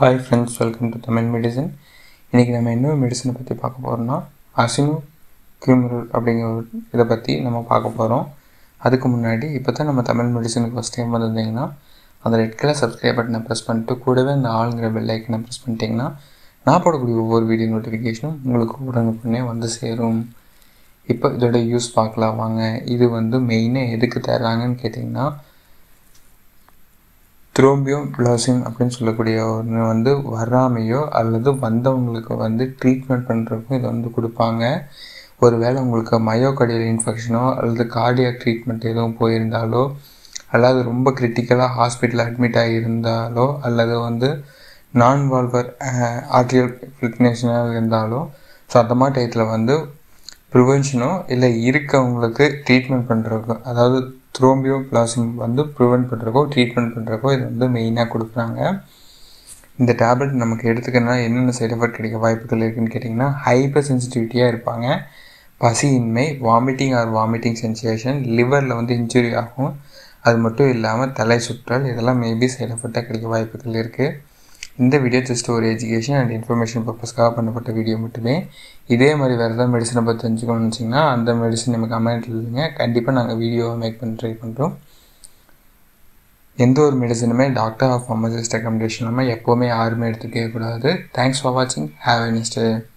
hi friends welcome to Tamil medicine இன்றைக்கி நம்ம என்ன மெடிசனை பற்றி பார்க்க போகிறோம்னா அசினோ கிரிமினல் அப்படிங்கிற ஒரு இதை பற்றி நம்ம பார்க்க போகிறோம் அதுக்கு முன்னாடி இப்போ தான் நம்ம தமிழ் மெடிசனுக்கு ஃபஸ்ட் டைம் வந்திருந்தீங்கன்னா அந்த ரெட் கலர் சப்ஸ்கிரைப் பட்டனை ப்ரெஸ் பண்ணிட்டு கூடவே அந்த ஆளுங்கிற பெல் ஐக்கனை ப்ரெஸ் பண்ணிட்டீங்கன்னா நான் போடக்கூடிய ஒவ்வொரு வீடியோ நோட்டிஃபிகேஷனும் உங்களுக்கு உடனுக்குடனே வந்து சேரும் இப்போ இதோட யூஸ் பார்க்கலாம் வாங்க இது வந்து மெயினாக எதுக்கு தராங்கன்னு கேட்டிங்கன்னா த்ரோம்பியோ பிளாசிங் அப்படின்னு சொல்லக்கூடிய ஒன்று வந்து வராமையோ அல்லது வந்தவங்களுக்கு வந்து ட்ரீட்மெண்ட் பண்ணுறதுக்கும் இதை வந்து கொடுப்பாங்க ஒருவேளை உங்களுக்கு மயோகார்டியல் இன்ஃபெக்ஷனோ அல்லது கார்டியாக் ட்ரீட்மெண்ட் எதுவும் போயிருந்தாலோ அல்லது ரொம்ப கிரிட்டிக்கலாக ஹாஸ்பிட்டலில் அட்மிட் ஆகியிருந்தாலோ அல்லது வந்து நான் வால்வர் ஆர்டியல் ஃபில்ட்னேஷனாக இருந்தாலோ ஸோ அந்த மாதிரி டயத்தில் வந்து ப்ரிவென்ஷனோ இல்லை இருக்கவங்களுக்கு ட்ரீட்மெண்ட் பண்ணுறதுக்கோ அதாவது த்ரோம்பியோ பிளாசிங் வந்து ப்ரிவெண்ட் பண்ணுறக்கோ ட்ரீட்மெண்ட் பண்ணுறக்கோ இது வந்து மெயினாக கொடுக்குறாங்க இந்த டேப்லெட் நமக்கு எடுத்துக்கணும்னா என்னென்ன சைட் எஃபெக்ட் கிடைக்க வாய்ப்புகள் இருக்குதுன்னு கேட்டிங்கன்னா ஹைப்பர் சென்சிட்டிவிட்டியாக இருப்பாங்க பசியின்மை வாமிட்டிங் ஆர் வாமிட்டிங் சென்சேஷன் லிவரில் வந்து இன்ஜுரி ஆகும் அது மட்டும் இல்லாமல் தலை சுற்றல் இதெல்லாம் மேபி சைட் எஃபெக்டாக கிடைக்க வாய்ப்புகள் இருக்குது இந்த வீடியோ ஜஸ்ட் ஒரு எஜுகேஷன் அண்ட் இன்ஃபர்மேஷன் பர்பஸ்க்காக பண்ணப்பட்ட வீடியோ மட்டுமே இதே மாதிரி வேறு ஏதாவது மெடிசனை பற்றி தெரிஞ்சுக்கணும்னு வச்சிங்கன்னா அந்த மெடிசன் நமக்கு கமெண்ட் இல்லைங்க கண்டிப்பாக நாங்கள் வீடியோவை மேக் பண்ணி ட்ரை பண்ணுறோம் எந்த ஒரு மெடிசனுமே டாக்டர் ஆஃப் ஃபார்மசிஸ்ட் ரெக்கமெண்டேஷன் இல்லாமல் எப்போவுமே யாருமே எடுத்துக்கவே கூடாது தேங்க்ஸ் ஃபார் வாட்சிங் ஹேவ் எ நெஸ்ட்